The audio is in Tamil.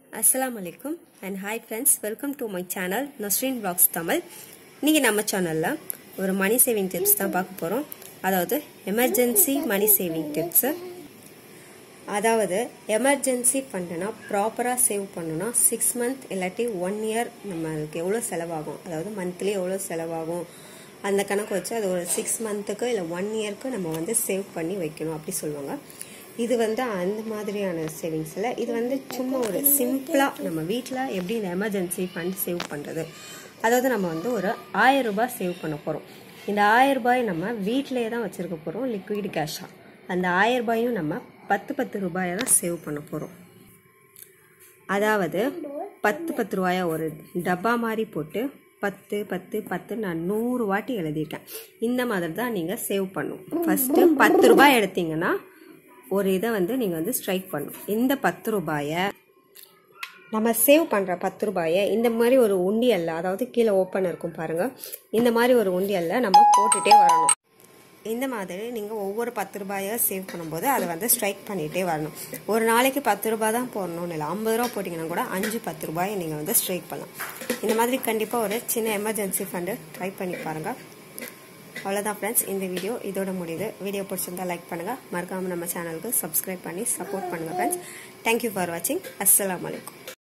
அஸ்ஸலாமு அலைக்கும் and hi friends welcome to my channel Nasreen blogs Tamil இன்னைக்கு நம்ம சேனலில் ஒரு மணி சேவிங் டிப்ஸ் தான் பார்க்க போகிறோம் அதாவது எமர்ஜென்சி மணி சேவிங் டிப்ஸு அதாவது எமர்ஜென்சி ஃபண்டுனா ப்ராப்பராக சேவ் பண்ணணும்னா சிக்ஸ் மந்த் இல்லாட்டி ஒன் இயர் நம்மளுக்கு எவ்வளோ செலவாகும் அதாவது மந்த்லி எவ்வளோ செலவாகும் அந்த கணக்கு வச்சு அது ஒரு சிக்ஸ் மந்த்துக்கு இல்லை ஒன் இயர்க்கு நம்ம வந்து சேவ் பண்ணி வைக்கணும் அப்படி சொல்லுவாங்க இது வந்து அந்த மாதிரியான சேவிங்ஸில் இது வந்து சும்மா ஒரு சிம்பிளாக நம்ம வீட்டில் எப்படி இந்த எமர்ஜென்சி ஃபண்ட் சேவ் பண்ணுறது அதாவது நம்ம வந்து ஒரு ஆயிரம் ரூபாய் சேவ் பண்ண போகிறோம் இந்த ஆயிரம் ரூபாய் நம்ம வீட்டிலேயே தான் வச்சுருக்க போகிறோம் லிக்விட் கேஷாக அந்த ஆயிரம் ரூபாயும் நம்ம பத்து பத்து ரூபாயை தான் சேவ் பண்ண போகிறோம் அதாவது பத்து பத்து ரூபாயா ஒரு டப்பா மாதிரி போட்டு பத்து பத்து பத்து நான் நூறு வாட்டி எழுதியிருக்கேன் இந்த மாதிரி தான் நீங்கள் சேவ் பண்ணும் ஃபஸ்ட்டு பத்து ரூபாய் எடுத்தீங்கன்னா ஒரு இதை வந்து நீங்கள் வந்து ஸ்ட்ரைக் பண்ணும் இந்த பத்து ரூபாயை நம்ம சேவ் பண்ணுற பத்து ரூபாயை இந்த மாதிரி ஒரு உண்டியல்ல அதாவது கீழே ஓப்பன் இருக்கும் பாருங்கள் இந்த மாதிரி ஒரு உண்டியல்ல நம்ம போட்டுகிட்டே வரணும் இந்த மாதிரி நீங்கள் ஒவ்வொரு பத்து ரூபாயை சேவ் பண்ணும்போது அதை வந்து ஸ்ட்ரைக் பண்ணிகிட்டே வரணும் ஒரு நாளைக்கு பத்து ரூபாய் தான் போடணும்னு இல்லை ஐம்பது ரூபா போட்டிங்கன்னா கூட அஞ்சு பத்து ரூபாயை நீங்கள் வந்து ஸ்ட்ரைக் பண்ணலாம் இந்த மாதிரி கண்டிப்பாக ஒரு சின்ன எமர்ஜென்சி ஃபண்டு ட்ரை பண்ணி பாருங்கள் அவ்வளோதான் ஃப்ரெண்ட்ஸ் இந்த வீடியோ இதோட முடியுது வீடியோ பிடிச்சிருந்தா லைக் பண்ணுங்கள் மறக்காமல் நம்ம சேனலுக்கு சப்ஸ்கிரைப் பண்ணி சப்போர்ட் பண்ணுங்கள் ஃப்ரெண்ட்ஸ் தேங்க்யூ ஃபார் வாட்சிங் அஸ்லாம் வலைக்கம்